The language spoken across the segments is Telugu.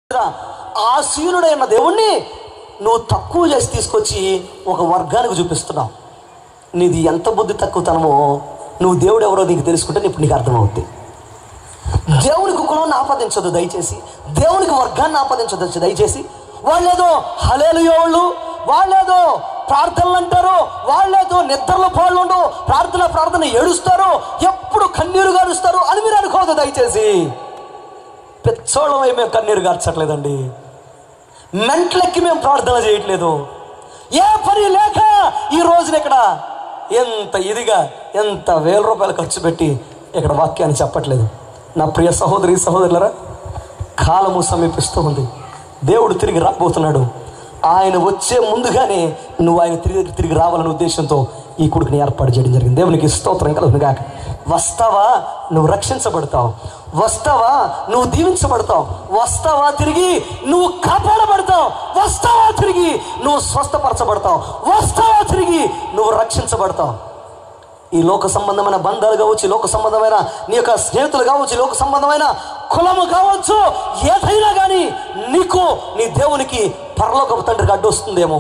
ఆసీనుడైన దేవుణ్ణి నువ్వు తక్కువ చేసి తీసుకొచ్చి ఒక వర్గానికి చూపిస్తున్నావు నీది ఎంత బుద్ధి తక్కువతనమో నువ్వు దేవుడు ఎవరో నీకు తెలుసుకుంటే ఇప్పుడు నీకు అర్థమవుద్ది దేవునికి కులాన్ని ఆపాదించొద్దు దయచేసి దేవునికి వర్గాన్ని ఆపాదించొద్దు దయచేసి వాళ్ళేదో హలేలుయోళ్ళు వాళ్ళేదో ప్రార్థనలు అంటారు వాళ్ళేదో నిద్రలో పాళ్ళు ఉండవు ప్రార్థన ప్రార్థన ఏడుస్తారు ఎప్పుడు కన్నీరు గారుస్తారు అని మీరు అనుకోవద్దు దయచేసి పెచ్చోళమై మేము కన్నీరు గార్చట్లేదండి మెంట్లెక్కి మేము ప్రార్థన చేయట్లేదు ఏ పని లేక ఈ రోజున ఇక్కడ ఎంత ఇదిగా ఎంత వేల రూపాయలు ఖర్చు పెట్టి ఇక్కడ వాక్యాన్ని చెప్పట్లేదు నా ప్రియ సహోదరి సహోదరులరా కాలము సమీపిస్తూ ఉంది దేవుడు తిరిగి రాబోతున్నాడు ఆయన వచ్చే ముందుగానే నువ్వు ఆయన తిరిగి తిరిగి రావాలనే ఉద్దేశంతో ఈ కొడుకుని ఏర్పాటు చేయడం జరిగింది దేవునికి స్తోత్రం కలుగును గాక వస్తావా నువ్వు రక్షించబడతావు వస్తావా నువ్వు దీవించబడతావు వస్తావా తిరిగి నువ్వు కాపాడబడతావు వస్తావా తిరిగి నువ్వు స్వస్థపరచబడతావు వస్తావా తిరిగి నువ్వు రక్షించబడతావు ఈ లోక సంబంధమైన బంధాలు కావచ్చు ఈ లోక సంబంధమైన నీ యొక్క స్నేహితులు కావచ్చు ఈ లోక సంబంధమైన కులము కావచ్చు ఏదైనా కానీ నీకు నీ దేవునికి పరలోకపు తండ్రికి అడ్డు వస్తుందేమో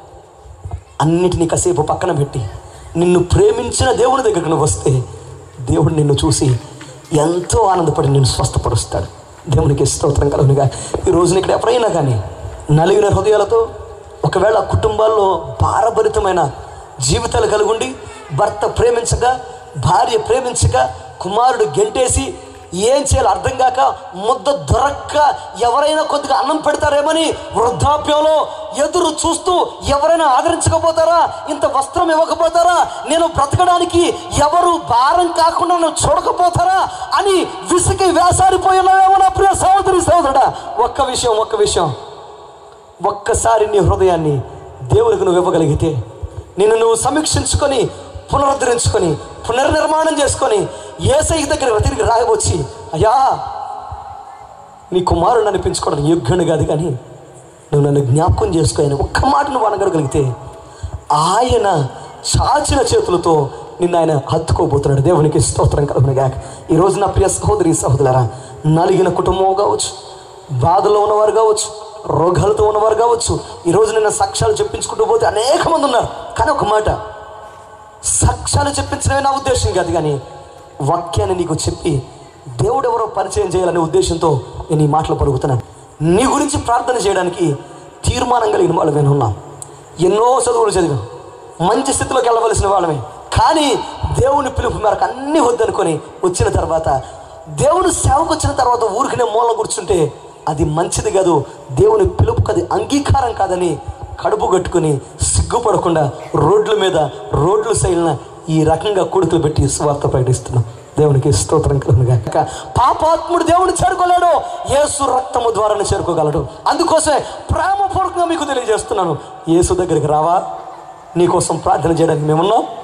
అన్నిటినీ కాసేపు పక్కన పెట్టి నిన్ను ప్రేమించిన దేవుని దగ్గరకు నువ్వు వస్తే దేవుడు నిన్ను చూసి ఎంతో ఆనందపడి నిన్ను స్వస్థపరుస్తాడు దేవునికి స్తోత్రం కలుగునుగా ఈ రోజున ఇక్కడ ఎప్పుడైనా కానీ నలిగిన హృదయాలతో ఒకవేళ కుటుంబాల్లో భారభరితమైన జీవితాలు కలుగుండి భర్త ప్రేమించక భార్య ప్రేమించక కుమారుడు గెంటేసి ఏం చేయాలో అర్థం కాక ముద్ద దొరక్క ఎవరైనా కొద్దిగా అన్నం పెడతారేమని వృద్ధాప్యంలో ఎదురు చూస్తూ ఎవరైనా ఆదరించకపోతారా ఇంత వస్త్రం ఇవ్వకపోతారా నేను బ్రతకడానికి ఎవరు భారం కాకుండా నన్ను చూడకపోతారా అని విసిగి వేసారిపోయినావేమో నా ప్రియ సహోదరి సహోదరుడా ఒక్క విషయం ఒక్క విషయం ఒక్కసారి నీ హృదయాన్ని దేవునికి నువ్వు ఇవ్వగలిగితే నిన్ను నువ్వు సమీక్షించుకొని పునరుద్ధరించుకొని పునర్నిర్మాణం చేసుకొని ఏసై దగ్గర తిరిగి రాయవచ్చి అయ్యా నీ కుమారుడు అనిపించుకోవడానికి యోగ్యుని కాదు కానీ నువ్వు నన్ను జ్ఞాపకం చేసుకోని ఒక్క మాట నువ్వు అనగలిగితే ఆయన చాచిన చేతులతో నిన్ను ఆయన హత్తుకోబోతున్నాడు దేవునికి స్తోత్రం కలుగునగా ఈ రోజు నా ప్రియ సహోదరి సహోదరులారా నలిగిన కుటుంబం కావచ్చు బాధలో ఉన్నవారు కావచ్చు రోగాలతో ఉన్నవారు కావచ్చు ఈ రోజు నిన్న సాక్ష్యాలు చెప్పించుకుంటూ పోతే అనేక మంది ఉన్నారు కానీ ఒక మాట సాక్ష్యాలు చెప్పించడమే నా ఉద్దేశం కాదు కానీ వాక్యాన్ని నీకు చెప్పి దేవుడు ఎవరో పరిచయం చేయాలనే ఉద్దేశంతో నేను ఈ మాటలు పలుకుతున్నాను నీ గురించి ప్రార్థన చేయడానికి తీర్మానం కలిగిన వాళ్ళమే ఉన్నాం ఎన్నో చదువులు చదివాం మంచి స్థితిలోకి వెళ్ళవలసిన వాళ్ళమే కానీ దేవుని పిలుపు మేరకు అన్నీ వద్దనుకొని వచ్చిన తర్వాత దేవుని సేవకు వచ్చిన తర్వాత ఊరికనే మూల కూర్చుంటే అది మంచిది కాదు దేవుని పిలుపుకి అది అంగీకారం కాదని కడుపు కట్టుకుని సిగ్గుపడకుండా రోడ్ల మీద రోడ్ల సైడ్న ఈ రకంగా కొడుకులు పెట్టి స్వార్థ ప్రకటిస్తున్నాం దేవునికి స్తోత్రం కలుగునుగాక పాపాత్ముడు దేవుని చేరుకోలేడు యేసు రక్తము ద్వారానే చేరుకోగలడు అందుకోసమే ప్రేమపూర్వకంగా మీకు తెలియజేస్తున్నాను యేసు దగ్గరికి రావా నీకోసం ప్రార్థన చేయడానికి మేమున్నాం